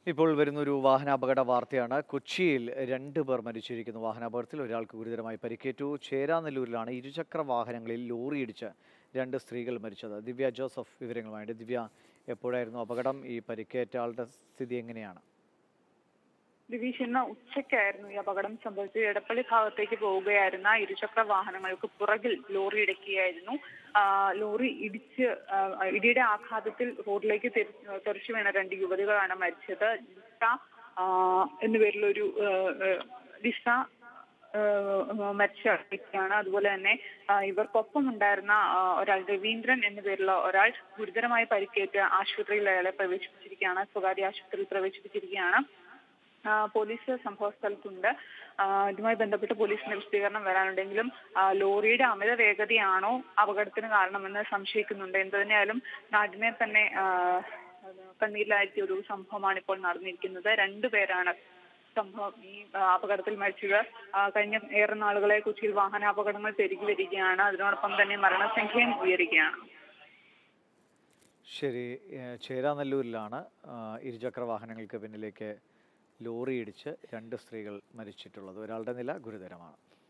ഇപ്പോൾ വരുന്നൊരു വാഹനാപകട വാർത്തയാണ് കൊച്ചിയിൽ രണ്ട് പേർ മരിച്ചിരിക്കുന്നു വാഹനാപകടത്തിൽ ഒരാൾക്ക് ഗുരുതരമായി പരിക്കേറ്റു ചേരാനെല്ലൂരിലാണ് ഇരുചക്ര വാഹനങ്ങളിൽ ലോറി ഇടിച്ച് രണ്ട് സ്ത്രീകൾ മരിച്ചത് ദിവ്യ ജോസഫ് വിവരങ്ങളുമായിട്ട് ദിവ്യ എപ്പോഴായിരുന്നു അപകടം ഈ പരിക്കേറ്റ ആളുടെ സ്ഥിതി എങ്ങനെയാണ് ദിവിഷ് ഇന്ന് ഉച്ചയ്ക്കായിരുന്നു ഈ അപകടം സംഭവിച്ചത് എടപ്പള്ളി ഭാഗത്തേക്ക് പോവുകയായിരുന്ന ഇരുചക്ര വാഹനങ്ങൾക്ക് പുറകിൽ ലോറി ഇടിക്കുകയായിരുന്നു ആ, ലോറി ഇടിച്ച് ആ, ഇടിയുടെ ആഘാതത്തിൽ റോഡിലേക്ക് തെറി- തെറിച്ചു വീണ രണ്ട് യുവതികളാണ് മരിച്ചത് ലിസ ആ, എന്നു പേരിലൊരു ആ, ആ, ലിസ ആ, മരിച്ച വ്യക്തിയാണ് അതുപോലെ തന്നെ ആ, ഇവർക്കൊപ്പം ഉണ്ടായിരുന്ന ആ, ഒരാൾ രവീന്ദ്രൻ എന്നു പേരുള്ള ഒരാൾ ഗുരുതരമായി പരിക്കേറ്റ് ആശുപത്രിയിൽ അയാളെ പ്രവേശിപ്പിച്ചിരിക്കുകയാണ് സ്വകാര്യ ആശുപത്രിയിൽ പ്രവേശിപ്പിച്ചിരിക്കുകയാണ് ആ, പോലീസ് സംഭവ സ്ഥലത്തുണ്ട് ആ, ഇതുമായി ബന്ധപ്പെട്ട് പോലീസിന്റെ വിശദീകരണം വരാനുണ്ടെങ്കിലും ആ, ലോറിയുടെ അമിത വേഗതയാണോ അപകടത്തിന് കാരണമെന്ന് സംശയിക്കുന്നുണ്ട് എന്ത് തന്നെയായാലും നാടിനെ തന്നെ ആ, കണ്ണീരിലാഴ്ത്തിയ ഒരു സംഭവമാണ് ഇപ്പോൾ നടന്നിരിക്കുന്നത് രണ്ടുപേരാണ് സംഭവം ഈ ആ, അപകടത്തിൽ മരിച്ചത് ആ, കഴിഞ്ഞ ഏറെ നാളുകളെ കൊച്ചിയിൽ വാഹനാപകടങ്ങൾ പെരുകി വരികയാണ് അതിനോടൊപ്പം തന്നെ മരണസംഖ്യയും ഉയരുകയാണ് ശരി ഏഹ് ചേരാനെല്ലൂരിലാണ് ആ, ഇരുചക്ര വാഹനങ്ങൾക്ക് പിന്നിലേക്ക് ലോറി ഇടിച്ച് രണ്ട് സ്ത്രീകൾ മരിച്ചിട്ടുള്ളത് ഒരാളുടെ നില ഗുരുതരമാണ്